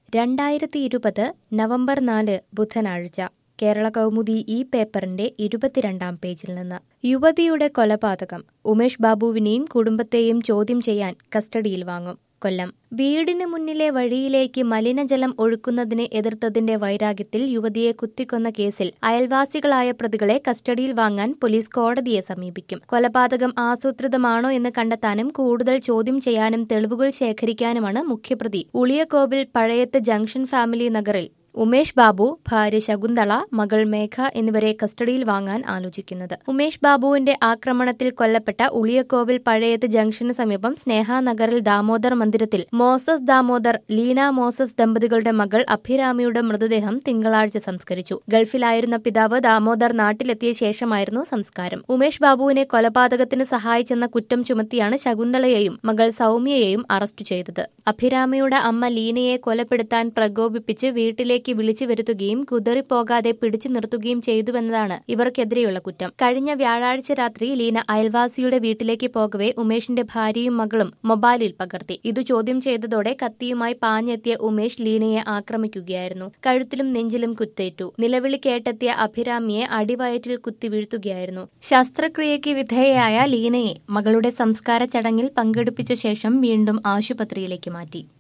രണ്ടായിരത്തി ഇരുപത് നവംബർ നാല് ബുധനാഴ്ച കേരള കൗമുദി ഈ പേപ്പറിന്റെ ഇരുപത്തിരണ്ടാം പേജിൽ നിന്ന് യുവതിയുടെ കൊലപാതകം ഉമേഷ് ബാബുവിനെയും കുടുംബത്തെയും ചോദ്യം ചെയ്യാൻ കസ്റ്റഡിയിൽ വാങ്ങും കൊല്ലം വീടിന് മുന്നിലെ വഴിയിലേക്ക് മലിനജലം ഒഴുക്കുന്നതിനെ എതിർത്തതിന്റെ വൈരാഗ്യത്തിൽ യുവതിയെ കുത്തിക്കൊന്ന കേസിൽ അയൽവാസികളായ പ്രതികളെ കസ്റ്റഡിയിൽ വാങ്ങാൻ പോലീസ് കോടതിയെ സമീപിക്കും കൊലപാതകം ആസൂത്രിതമാണോ എന്ന് കണ്ടെത്താനും കൂടുതൽ ചോദ്യം ചെയ്യാനും തെളിവുകൾ ശേഖരിക്കാനുമാണ് മുഖ്യപ്രതി ഉളിയക്കോവിൽ പഴയത്ത് ജംഗ്ഷൻ ഫാമിലി നഗറിൽ ഉമേഷ് ബാബു ഭാര്യ ശകുന്തള മകൾ മേഘ എന്നിവരെ കസ്റ്റഡിയിൽ വാങ്ങാൻ ആലോചിക്കുന്നത് ഉമേഷ് ബാബുവിന്റെ ആക്രമണത്തിൽ കൊല്ലപ്പെട്ട ഉളിയക്കോവിൽ പഴയത്ത് ജംഗ്ഷന് സമീപം സ്നേഹ നഗറിൽ ദാമോദർ മന്ദിരത്തിൽ മോസസ് ദാമോദർ ലീന മോസസ് ദമ്പതികളുടെ മകൾ അഭിരാമിയുടെ മൃതദേഹം തിങ്കളാഴ്ച സംസ്കരിച്ചു ഗൾഫിലായിരുന്ന പിതാവ് ദാമോദർ നാട്ടിലെത്തിയ ശേഷമായിരുന്നു സംസ്കാരം ഉമേഷ് ബാബുവിനെ കൊലപാതകത്തിന് സഹായിച്ചെന്ന കുറ്റം ചുമത്തിയാണ് ശകുന്തളയെയും മകൾ സൗമ്യയെയും അറസ്റ്റ് ചെയ്തത് അഭിരാമിയുടെ അമ്മ ലീനയെ കൊലപ്പെടുത്താൻ പ്രകോപിപ്പിച്ച് വീട്ടിലേക്ക് വീട്ടിലേക്ക് വിളിച്ചു വരുത്തുകയും കുതറിപ്പോകാതെ പിടിച്ചു നിർത്തുകയും ചെയ്തുവെന്നതാണ് ഇവർക്കെതിരെയുള്ള കുറ്റം കഴിഞ്ഞ വ്യാഴാഴ്ച രാത്രി ലീന അയൽവാസിയുടെ വീട്ടിലേക്ക് പോകവെ ഉമേഷിന്റെ ഭാര്യയും മകളും മൊബൈലിൽ പകർത്തി ഇത് ചോദ്യം ചെയ്തതോടെ കത്തിയുമായി പാഞ്ഞെത്തിയ ഉമേഷ് ലീനയെ ആക്രമിക്കുകയായിരുന്നു കഴുത്തിലും നെഞ്ചിലും കുത്തേറ്റു നിലവിളി കേട്ടെത്തിയ അഭിരാമിയെ അടിവയറ്റിൽ കുത്തി വീഴ്ത്തുകയായിരുന്നു ശസ്ത്രക്രിയയ്ക്ക് വിധേയയായ ലീനയെ മകളുടെ സംസ്കാര ചടങ്ങിൽ പങ്കെടുപ്പിച്ച ശേഷം വീണ്ടും ആശുപത്രിയിലേക്ക് മാറ്റി